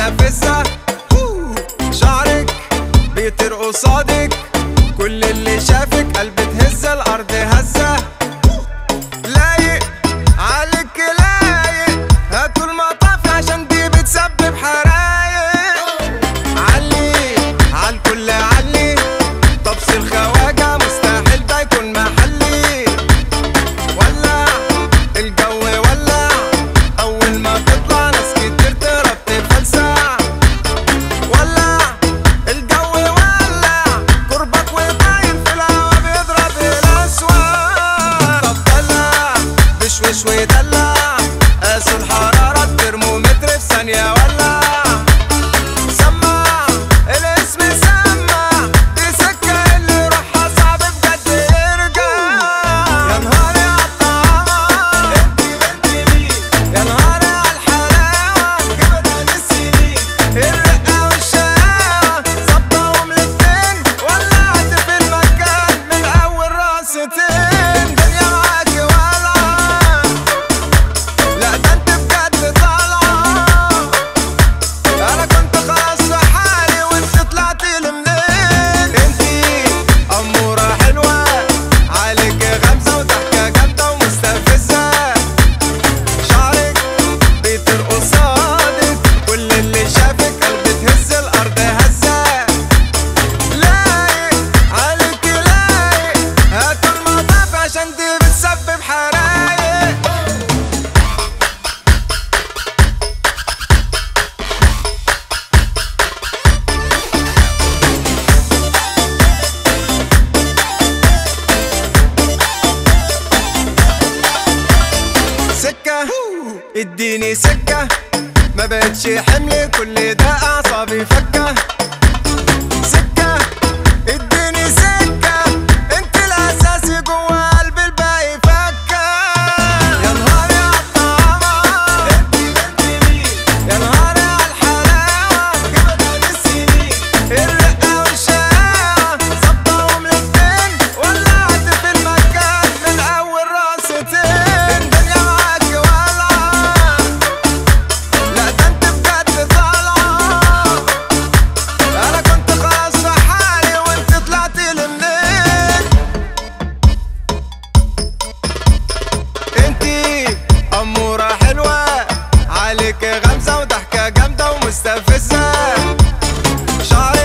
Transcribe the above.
مستفزة شعرك بيطير قصادك كل اللي شافك قلب تهز الأرض هزة لايق عليك لايق هاتوا المطافي عشان دي بتسبب حرايق علي عالكل علي طبس الخواجة مستحيل ده يكون محلي ولع الجو ولع أول ما تطلع ناس كتير تهرب تفلسع ولع الجو ولع قربك وطاير في الهوا بيضرب الأسواق طب دلع بشوش ودلع قاسوا الحرارة الترمومتر في ثانية ولع سمع الاسم سمع دي سكة اللي روحها صعب بجد يرجع يا نهاري عالطعامة انتي بنتي مين يا نهاري عالحلاوة جبتها للسنين الرقة والشقاوة ظبطهم الاتنين ولعت في المكان من أول راستين دنيا معاكي ولعة لا ده انت بجد طالعة انا كنت خلاص في حالي وانت طلعتي لي منين انتي اموره حلوه عليك غمزه وضحكه جامده ومستفزه شعرك بيطير قصادك كل اللي شافك قلب تهز الارض هزه لايق عليك لايق هاتوا المطاف عشان دي بتسبب حرايق سكة اديني سكة ما بقتش حمل كل ده اعصابي فكة سكة اديني سكة انت الاساسي جوا قلب الباقي فكة يا نهاري عالطعامة انتي بنتي مين يا نهاري عالحلاوة جبتها للسنين الرقة والشقاوة ظبطهم الاتنين ولعت في المكان من اول راستين الدنيا معاكي ولعة لا ده انت بجد طالعة انا كنت خلاص في حالي وانت طلعتي لي منين انتي امورة حلوة عليك غمزة وضحكة جامدة ومستفزة شعرك